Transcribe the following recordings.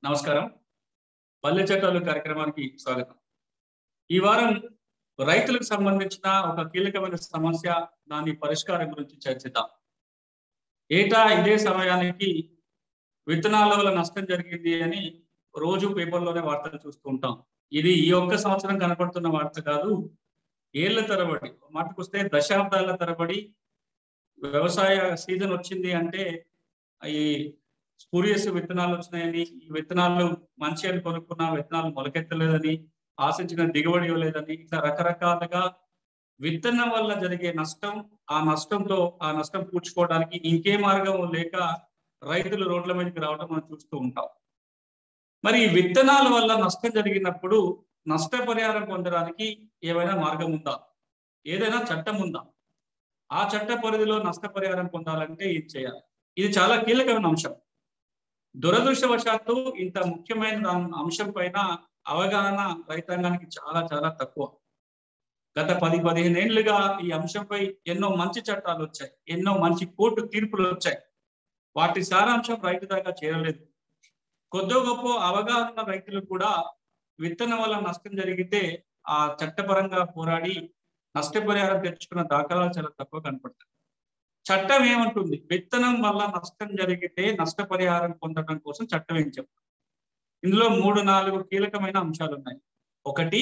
నమస్కారం పల్లె చట్టాలు కార్యక్రమానికి స్వాగతం ఈ వారం రైతులకు సంబంధించిన ఒక కీలకమైన సమస్య దాని పరిష్కారం గురించి చర్చిద్దాం ఏటా ఇదే సమయానికి విత్తనాల వల్ల నష్టం జరిగింది అని రోజు పేపర్లోనే వార్తలు చూస్తూ ఉంటాం ఇది ఈ ఒక్క సంవత్సరం కనపడుతున్న వార్త కాదు ఏళ్ల తరబడి మాటకొస్తే దశాబ్దాల తరబడి వ్యవసాయ సీజన్ వచ్చింది అంటే ఈ స్పూరియస్ విత్తనాలు వచ్చినాయని ఈ విత్తనాలు మంచి అని కొనుక్కున్న విత్తనాలు మొలకెత్తలేదని ఆశించిన దిగుబడి ఇవ్వలేదని ఇట్లా రకరకాలుగా విత్తనం వల్ల జరిగే నష్టం ఆ నష్టంతో ఆ నష్టం పూడ్చుకోవడానికి ఇంకే మార్గం లేక రైతులు రోడ్ల మీదకి రావడం మనం చూస్తూ ఉంటాం మరి ఈ విత్తనాల వల్ల నష్టం జరిగినప్పుడు నష్టపరిహారం పొందడానికి ఏమైనా మార్గం ఉందా ఏదైనా చట్టం ఉందా ఆ చట్ట పరిధిలో నష్టపరిహారం పొందాలంటే ఏం చేయాలి ఇది చాలా కీలకమైన అంశం దురదృష్టవశాత్తు ఇంత ముఖ్యమైన అంశం పైన అవగాహన రైతాంగానికి చాలా చాలా తక్కువ గత పది పదిహేను ఏళ్లుగా ఈ అంశంపై ఎన్నో మంచి చట్టాలు వచ్చాయి ఎన్నో మంచి కోర్టు తీర్పులు వచ్చాయి వాటి సారాంశం రైతు దాకా చేరలేదు కొద్దో గొప్ప అవగాహన రైతులు కూడా విత్తనం వల్ల నష్టం జరిగితే ఆ చట్టపరంగా పోరాడి నష్టపరిహారం తెచ్చుకున్న దాఖలాలు చాలా తక్కువ కనపడతాయి చట్టం ఏమంటుంది విత్తనం వల్ల నష్టం జరిగితే నష్టపరిహారం పొందడం కోసం చట్టం ఏం చెప్తుంది ఇందులో మూడు నాలుగు కీలకమైన అంశాలు ఉన్నాయి ఒకటి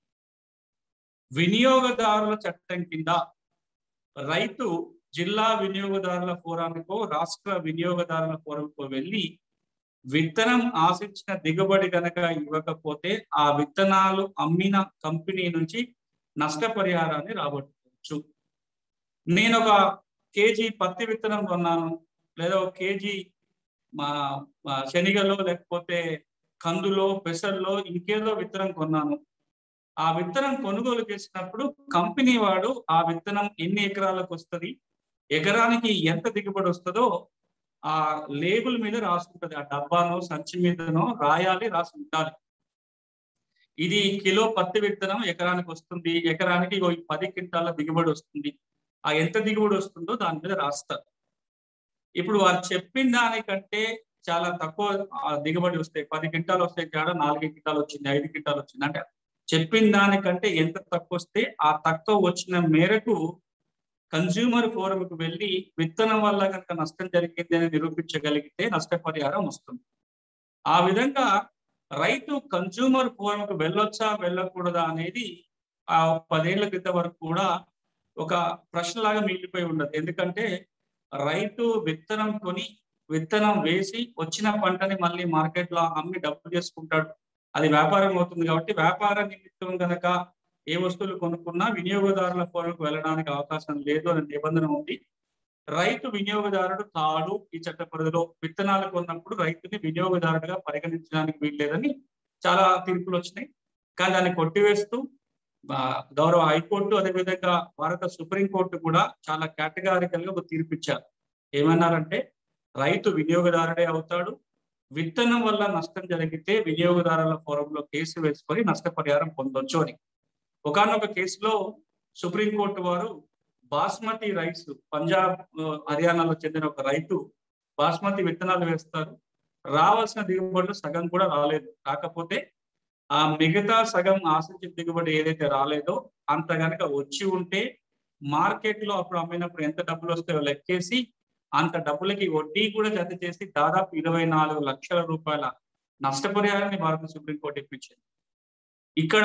వినియోగదారుల చట్టం కింద రైతు జిల్లా వినియోగదారుల ఫోరానికో రాష్ట్ర వినియోగదారుల ఫోరంకో వెళ్ళి విత్తనం ఆశించిన దిగుబడి కనుక ఇవ్వకపోతే ఆ విత్తనాలు అమ్మిన కంపెనీ నుంచి నష్టపరిహారాన్ని రాబట్టుకోవచ్చు నేను ఒక కేజీ పత్తి విత్తనం కొన్నాను లేదా ఒక కేజీ మా శనిగలో లేకపోతే కందులో పెసల్లో ఇంకేదో విత్తనం కొన్నాను ఆ విత్తనం కొనుగోలు చేసినప్పుడు కంపెనీ వాడు ఆ విత్తనం ఎన్ని ఎకరాలకు వస్తుంది ఎకరానికి ఎంత దిగుబడి వస్తుందో ఆ లేబుల్ మీద రాసుకుంటది ఆ డబ్బానో సంచి మీదనో రాయాలి రాసి ఉండాలి ఇది కిలో పత్తి విత్తనం ఎకరానికి వస్తుంది ఎకరానికి పది క్వింటాల దిగుబడి వస్తుంది ఆ ఎంత దిగుబడి వస్తుందో దాని మీద రాస్తారు ఇప్పుడు వారు చెప్పిన దానికంటే చాలా తక్కువ దిగుబడి వస్తాయి పది క్వింటాలు వస్తాయి కాడ నాలుగు క్వింటాలు వచ్చింది ఐదు క్వింటాలు వచ్చింది అంటే చెప్పిన దానికంటే ఎంత తక్కువ వస్తే ఆ తక్కువ వచ్చిన మేరకు కన్జ్యూమర్ ఫోరంకు వెళ్ళి విత్తనం వల్ల కనుక నష్టం జరిగింది అని నిరూపించగలిగితే నష్టపరిహారం వస్తుంది ఆ విధంగా రైతు కన్జ్యూమర్ ఫోరంకు వెళ్ళొచ్చా వెళ్ళకూడదా అనేది ఆ పదేళ్ల క్రితం వరకు కూడా ఒక ప్రశ్నలాగా మిగిలిపోయి ఉండదు ఎందుకంటే రైతు విత్తనం కొని విత్తనం వేసి వచ్చిన పంటని మళ్ళీ మార్కెట్ లో అమ్మి డబ్బు చేసుకుంటాడు అది వ్యాపారం అవుతుంది కాబట్టి వ్యాపార నిమిత్తం కనుక ఏ వస్తువులు కొనుక్కున్నా వినియోగదారుల ఫోన్లకు వెళ్ళడానికి అవకాశం లేదు అనే నిబంధన ఉంది రైతు వినియోగదారుడు తాడు ఈ చట్ట పరిధిలో విత్తనాలు కొన్నప్పుడు రైతుని వినియోగదారుడిగా పరిగణించడానికి వీల్లేదని చాలా తీర్పులు వచ్చినాయి కానీ దాన్ని కొట్టివేస్తూ గౌరవ హైకోర్టు అదేవిధంగా భారత సుప్రీంకోర్టు కూడా చాలా కేటగారికల్ గా ఒక తీర్పు ఇచ్చారు ఏమన్నారంటే రైతు వినియోగదారుడే అవుతాడు విత్తనం వల్ల నష్టం జరిగితే వినియోగదారుల ఫోరంలో కేసు వేసుకొని నష్టపరిహారం పొందొచ్చు అని ఒకనొక కేసులో సుప్రీంకోర్టు వారు బాస్మతి రైస్ పంజాబ్ హర్యానాలో చెందిన ఒక రైతు బాస్మతి విత్తనాలు వేస్తారు రావాల్సిన దిగుబడులు సగం కూడా రాలేదు కాకపోతే ఆ మిగతా సగం ఆశించిన దిగుబడి ఏదైతే రాలేదో అంత గనక వచ్చి ఉంటే మార్కెట్ లో అప్పుడు అమ్మినప్పుడు ఎంత డబ్బులు వస్తాయో లెక్కేసి అంత డబ్బులకి వడ్డీ కూడా జత చేసి దాదాపు ఇరవై నాలుగు లక్షల రూపాయల నష్టపరిహారాన్ని భారత సుప్రీంకోర్టు ఇప్పించింది ఇక్కడ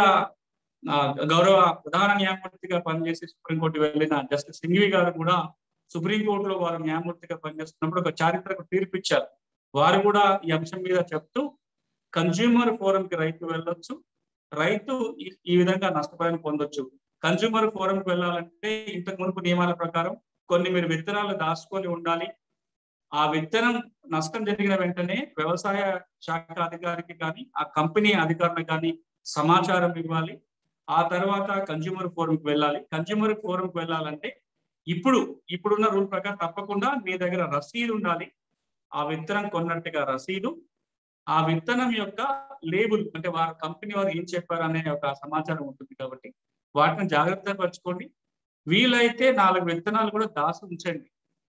గౌరవ ప్రధాన న్యాయమూర్తిగా పనిచేసి సుప్రీంకోర్టు వెళ్ళిన జస్టిస్ సింఘవి గారు కూడా సుప్రీంకోర్టులో వారు న్యాయమూర్తిగా పనిచేస్తున్నప్పుడు ఒక చారిత్రక తీర్పు ఇచ్చారు వారు కూడా ఈ అంశం మీద చెప్తూ కన్జ్యూమర్ ఫోరంకి రైతు వెళ్ళొచ్చు రైతు ఈ విధంగా నష్టపరిహారం పొందొచ్చు కన్జ్యూమర్ ఫోరంకి వెళ్ళాలంటే ఇంతకు మునుపు నియమాల ప్రకారం కొన్ని మీరు విత్తనాలు దాచుకొని ఉండాలి ఆ విత్తనం నష్టం జరిగిన వెంటనే వ్యవసాయ శాఖ అధికారికి కానీ ఆ కంపెనీ అధికారులకు కానీ సమాచారం ఇవ్వాలి ఆ తర్వాత కన్జ్యూమర్ ఫోరంకి వెళ్ళాలి కన్జ్యూమర్ ఫోరంకి వెళ్ళాలంటే ఇప్పుడు ఇప్పుడున్న రూల్ ప్రకారం తప్పకుండా మీ దగ్గర రసీదు ఉండాలి ఆ విత్తనం కొన్నట్టుగా రసీదు ఆ విత్తనం యొక్క లేబుల్ అంటే వారి కంపెనీ వారు ఏం చెప్పారు అనే ఒక సమాచారం ఉంటుంది కాబట్టి వాటిని జాగ్రత్త పరచుకోండి వీలైతే నాలుగు విత్తనాలు కూడా దాసి ఉంచండి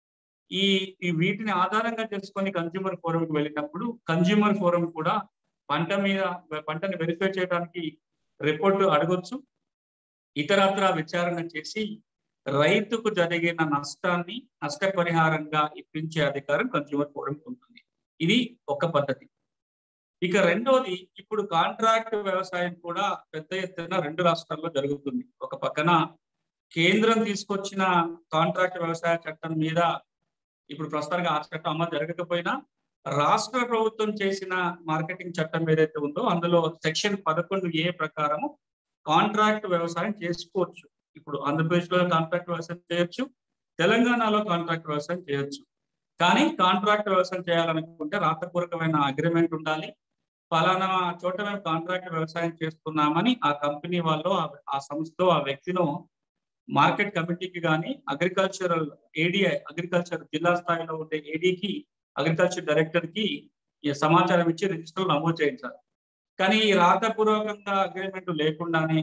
ఈ ఈ వీటిని ఆధారంగా చేసుకొని కన్జ్యూమర్ ఫోరంకి వెళ్ళినప్పుడు కన్జ్యూమర్ ఫోరం కూడా పంట మీద పంటని వెరిఫై చేయడానికి రిపోర్టు అడగొచ్చు ఇతరత్ర విచారణ చేసి రైతుకు జరిగిన నష్టాన్ని నష్టపరిహారంగా ఇప్పించే అధికారం కన్జ్యూమర్ ఫోరంకి ఉంటుంది ఇది ఒక పద్ధతి ఇక రెండోది ఇప్పుడు కాంట్రాక్ట్ వ్యవసాయం కూడా పెద్ద ఎత్తున రెండు రాష్ట్రాల్లో జరుగుతుంది ఒక పక్కన కేంద్రం తీసుకొచ్చిన కాంట్రాక్ట్ వ్యవసాయ చట్టం మీద ఇప్పుడు ప్రస్తుతానికి ఆ చట్టం అమలు జరగకపోయినా రాష్ట్ర ప్రభుత్వం చేసిన మార్కెటింగ్ చట్టం ఏదైతే ఉందో అందులో సెక్షన్ పదకొండు ఏ ప్రకారము కాంట్రాక్ట్ వ్యవసాయం చేసుకోవచ్చు ఇప్పుడు ఆంధ్రప్రదేశ్ లో కాంట్రాక్ట్ వ్యవసాయం చేయొచ్చు తెలంగాణలో కాంట్రాక్ట్ వ్యవసాయం చేయొచ్చు కానీ కాంట్రాక్ట్ వ్యవసాయం చేయాలనుకుంటే రాతపూర్వకమైన అగ్రిమెంట్ ఉండాలి ఫలానా చోట మేము కాంట్రాక్ట్ వ్యవసాయం చేస్తున్నామని ఆ కంపెనీ వాళ్ళు ఆ సంస్థ ఆ వ్యక్తిను మార్కెట్ కమిటీకి కానీ అగ్రికల్చరల్ ఏడిఐ అగ్రికల్చర్ జిల్లా స్థాయిలో ఉండే ఏడీకి అగ్రికల్చర్ డైరెక్టర్ కి సమాచారం ఇచ్చి రిజిస్టర్ నమోదు చేయించాలి కానీ ఈ రాతపూర్వకంగా అగ్రిమెంట్ లేకుండానే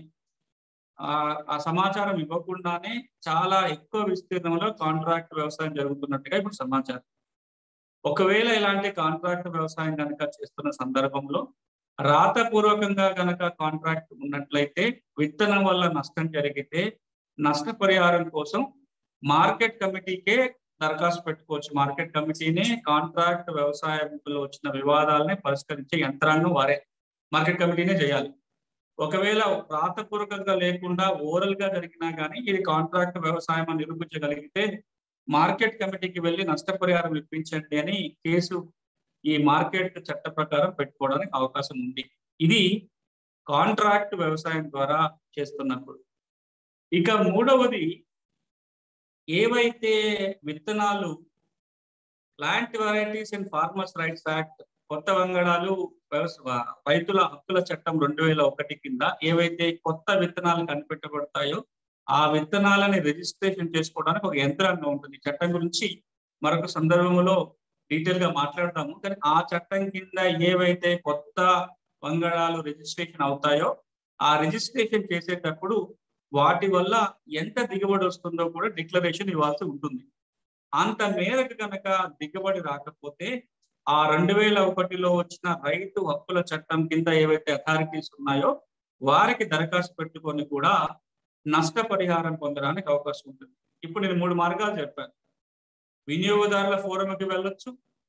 ఆ సమాచారం ఇవ్వకుండానే చాలా ఎక్కువ విస్తీర్ణంలో కాంట్రాక్ట్ వ్యవసాయం జరుగుతున్నట్టుగా ఇప్పుడు సమాచారం ఒకవేళ ఇలాంటి కాంట్రాక్ట్ వ్యవసాయం కనుక చేస్తున్న సందర్భంలో రాతపూర్వకంగా గనక కాంట్రాక్ట్ ఉన్నట్లయితే విత్తనం వల్ల నష్టం జరిగితే నష్టపరిహారం కోసం మార్కెట్ కమిటీకే దరఖాస్తు పెట్టుకోవచ్చు మార్కెట్ కమిటీనే కాంట్రాక్ట్ వ్యవసాయంలో వచ్చిన వివాదాలని పరిష్కరించే యంత్రాంగం వారే మార్కెట్ కమిటీనే చేయాలి ఒకవేళ రాతపూర్వకంగా లేకుండా ఓరల్ గా జరిగినా కానీ ఇది కాంట్రాక్ట్ వ్యవసాయం అని నిరూపించగలిగితే మార్కెట్ కమిటీకి వెళ్ళి నష్టపరిహారం ఇప్పించండి అని కేసు ఈ మార్కెట్ చట్ట ప్రకారం పెట్టుకోవడానికి అవకాశం ఉంది ఇది కాంట్రాక్ట్ వ్యవసాయం ద్వారా చేస్తున్నప్పుడు ఇక మూడవది ఏవైతే విత్తనాలు plant varieties and farmers rights act కొత్త వంగడాలు రైతుల హక్కుల చట్టం రెండు వేల ఒకటి కింద ఏవైతే కొత్త విత్తనాలు కనిపెట్టబడతాయో ఆ విత్తనాలని రిజిస్ట్రేషన్ చేసుకోవడానికి ఒక యంత్రాంగం ఉంటుంది చట్టం గురించి మరొక సందర్భంలో డీటెయిల్ గా మాట్లాడతాము కానీ ఆ చట్టం కింద ఏవైతే కొత్త వంగడాలు రిజిస్ట్రేషన్ అవుతాయో ఆ రిజిస్ట్రేషన్ చేసేటప్పుడు వాటి వల్ల ఎంత దిగుబడి వస్తుందో కూడా డిక్లరేషన్ ఇవ్వాల్సి ఉంటుంది అంత మేరకు కనుక దిగుబడి రాకపోతే ఆ రెండు వేల ఒకటిలో వచ్చిన రైతు హక్కుల చట్టం కింద ఏవైతే అథారిటీస్ ఉన్నాయో వారికి దరఖాస్తు పెట్టుకొని కూడా నష్టపరిహారం పొందడానికి అవకాశం ఉంటుంది ఇప్పుడు నేను మూడు మార్గాలు చెప్పాను వినియోగదారుల ఫోరంకి వెళ్ళొచ్చు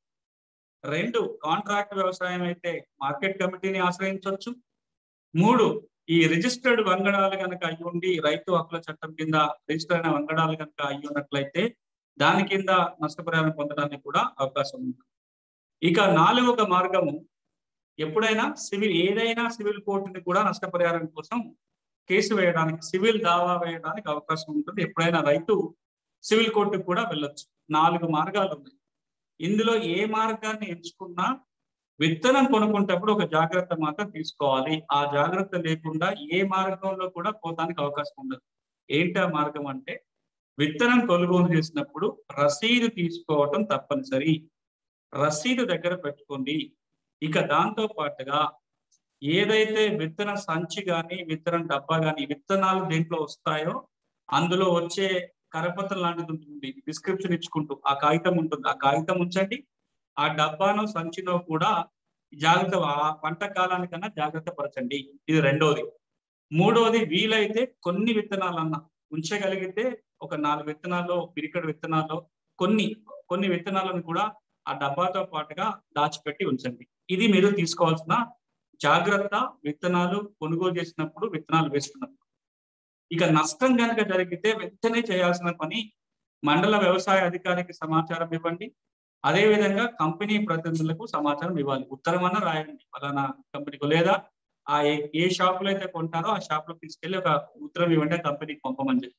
రెండు కాంట్రాక్ట్ వ్యవసాయం అయితే మార్కెట్ కమిటీని ఆశ్రయించవచ్చు మూడు ఈ రిజిస్టర్డ్ వంగడాలు కనుక అయి ఉండి రైతు హక్కుల చట్టం కింద రిజిస్టర్ అయిన వంగడాలు కనుక అయి ఉన్నట్లయితే దాని కింద నష్టపరిహారం పొందడానికి కూడా అవకాశం ఉంది ఇక నాలుగవ మార్గము ఎప్పుడైనా సివిల్ ఏదైనా సివిల్ కోర్టుని కూడా నష్టపరిహారం కోసం కేసు వేయడానికి సివిల్ దావా వేయడానికి అవకాశం ఉంటుంది ఎప్పుడైనా రైతు సివిల్ కోర్టుకు కూడా వెళ్ళొచ్చు నాలుగు మార్గాలు ఉన్నాయి ఇందులో ఏ మార్గాన్ని ఎంచుకున్నా విత్తనం కొనుక్కుంటప్పుడు ఒక జాగ్రత్త మాత్రం తీసుకోవాలి ఆ జాగ్రత్త లేకుండా ఏ మార్గంలో కూడా పోతానికి అవకాశం ఉండదు ఏంటి ఆ మార్గం అంటే విత్తనం కొనుగోలు చేసినప్పుడు రసీదు తీసుకోవటం తప్పనిసరి రసీదు దగ్గర పెట్టుకోండి ఇక దాంతో పాటుగా ఏదైతే విత్తన సంచి కానీ విత్తనం డబ్బా కానీ విత్తనాలు దేంట్లో వస్తాయో అందులో వచ్చే కరపత్రం లాంటిది ఉంటుంది డిస్క్రిప్షన్ ఇచ్చుకుంటూ ఆ కాగితం ఉంటుంది ఆ కాగితం ఉంచండి ఆ డబ్బాను సంచిలో కూడా జాగ్రత్త ఆ పంట కాలానికన్నా జాగ్రత్త పరచండి ఇది రెండోది మూడోది వీలైతే కొన్ని విత్తనాలన్నా ఉంచగలిగితే ఒక నాలుగు విత్తనాల్లో పిరికడు విత్తనాల్లో కొన్ని కొన్ని విత్తనాలను కూడా ఆ డబ్బాతో పాటుగా దాచిపెట్టి ఉంచండి ఇది మీరు తీసుకోవాల్సిన జాగ్రత్త విత్తనాలు కొనుగోలు చేసినప్పుడు విత్తనాలు వేస్తున్నప్పుడు ఇక నష్టం కనుక జరిగితే వెంటనే చేయాల్సిన పని మండల వ్యవసాయ అధికారికి సమాచారం ఇవ్వండి అదే విధంగా కంపెనీ ప్రతినిధులకు సమాచారం ఇవ్వాలి ఉత్తరం అన్న రాయండి ఫలానా కంపెనీకి లేదా ఆ ఏ షాప్ లో అయితే కొంటారో ఆ షాప్ లో తీసుకెళ్లి ఒక ఉత్తరం ఇవ్వండి కంపెనీకి పంపమని చెప్పి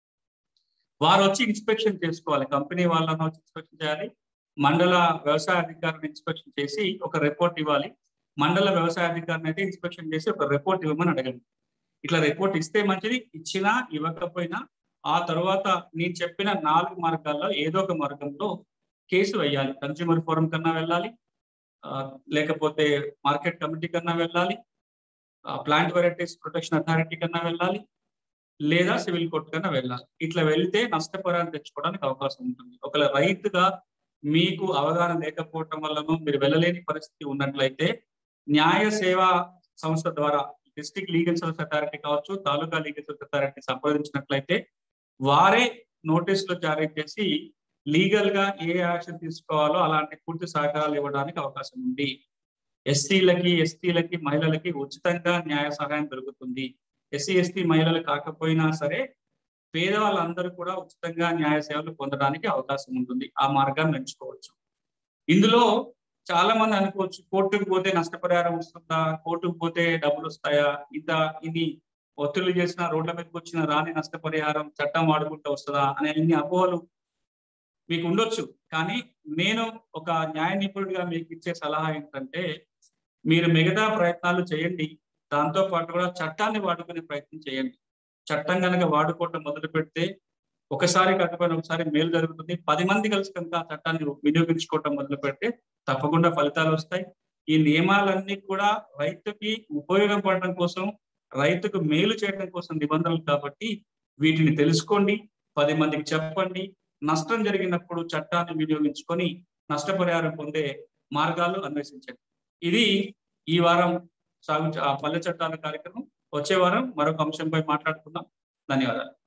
వారు వచ్చి ఇన్స్పెక్షన్ చేసుకోవాలి కంపెనీ వాళ్ళని వచ్చి ఇన్స్పెక్షన్ చేయాలి మండల వ్యవసాయ అధికారిని ఇన్స్పెక్షన్ చేసి ఒక రిపోర్ట్ ఇవ్వాలి మండల వ్యవసాయ అధికారిని అయితే ఇన్స్పెక్షన్ చేసి ఒక రిపోర్ట్ ఇవ్వమని అడగండి ఇట్లా రిపోర్ట్ ఇస్తే మంచిది ఇచ్చినా ఇవ్వకపోయినా ఆ తర్వాత నేను చెప్పిన నాలుగు మార్గాల్లో ఏదో ఒక మార్గంలో కేసు వేయాలి కన్స్యూమర్ ఫోరం కన్నా వెళ్ళాలి లేకపోతే మార్కెట్ కమిటీ కన్నా వెళ్ళాలి ప్లాంట్ వెరైటీస్ ప్రొటెక్షన్ అథారిటీ కన్నా వెళ్ళాలి లేదా సివిల్ కోర్టు కన్నా వెళ్ళాలి ఇట్లా వెళ్తే నష్టపరిహారం తెచ్చుకోవడానికి అవకాశం ఉంటుంది ఒకవేళ రైతుగా మీకు అవగాహన లేకపోవటం వల్లనూ మీరు వెళ్ళలేని పరిస్థితి ఉన్నట్లయితే న్యాయ సేవా సంస్థ ద్వారా డిస్ట్రిక్ట్ లీగల్ సర్వీస్ అథారిటీ కావచ్చు తాలూకా లీగల్ సర్వీస్ అథారిటీ సంప్రదించినట్లయితే వారే నోటీసులు జారీ చేసి లీగల్ గా ఏ యాక్షన్ తీసుకోవాలో అలాంటి పూర్తి సహకారాలు ఇవ్వడానికి అవకాశం ఉంది ఎస్సీలకి ఎస్టీలకి మహిళలకి ఉచితంగా న్యాయ సహాయం దొరుకుతుంది ఎస్సీ ఎస్టీ మహిళలు కాకపోయినా సరే పేదవాళ్ళందరూ కూడా ఉచితంగా న్యాయ సేవలు పొందడానికి అవకాశం ఉంటుంది ఆ మార్గాన్ని ఎంచుకోవచ్చు ఇందులో చాలా మంది అనుకోవచ్చు కోర్టుకు పోతే నష్టపరిహారం వస్తుందా కోర్టుకు పోతే డబ్బులు వస్తాయా ఇంత ఇది ఒత్తిళ్లు చేసిన రోడ్ల మీదకి వచ్చిన రాని నష్టపరిహారం చట్టం వాడుకుంటూ వస్తుందా అనే ఇన్ని అపోహలు మీకు ఉండొచ్చు కానీ నేను ఒక న్యాయ నిపుణుడిగా మీకు ఇచ్చే సలహా ఏంటంటే మీరు మిగతా ప్రయత్నాలు చేయండి దాంతో పాటు కూడా చట్టాన్ని వాడుకునే ప్రయత్నం చేయండి చట్టం కనుక వాడుకోవటం మొదలు పెడితే ఒకసారి కాకపోయినా ఒకసారి మేలు జరుగుతుంది పది మంది కలిసి కనుక ఆ చట్టాన్ని వినియోగించుకోవటం మొదలు పెడితే తప్పకుండా ఫలితాలు వస్తాయి ఈ నియమాలన్నీ కూడా రైతుకి ఉపయోగపడడం కోసం రైతుకు మేలు చేయడం కోసం నిబంధనలు కాబట్టి వీటిని తెలుసుకోండి పది మందికి చెప్పండి నష్టం జరిగినప్పుడు చట్టాన్ని వినియోగించుకొని నష్టపరిహారం పొందే మార్గాలు అన్వేషించండి ఇది ఈ వారం సాగు పల్లె చట్టాల కార్యక్రమం వచ్చే వారం మరొక అంశంపై మాట్లాడుకుందాం ధన్యవాదాలు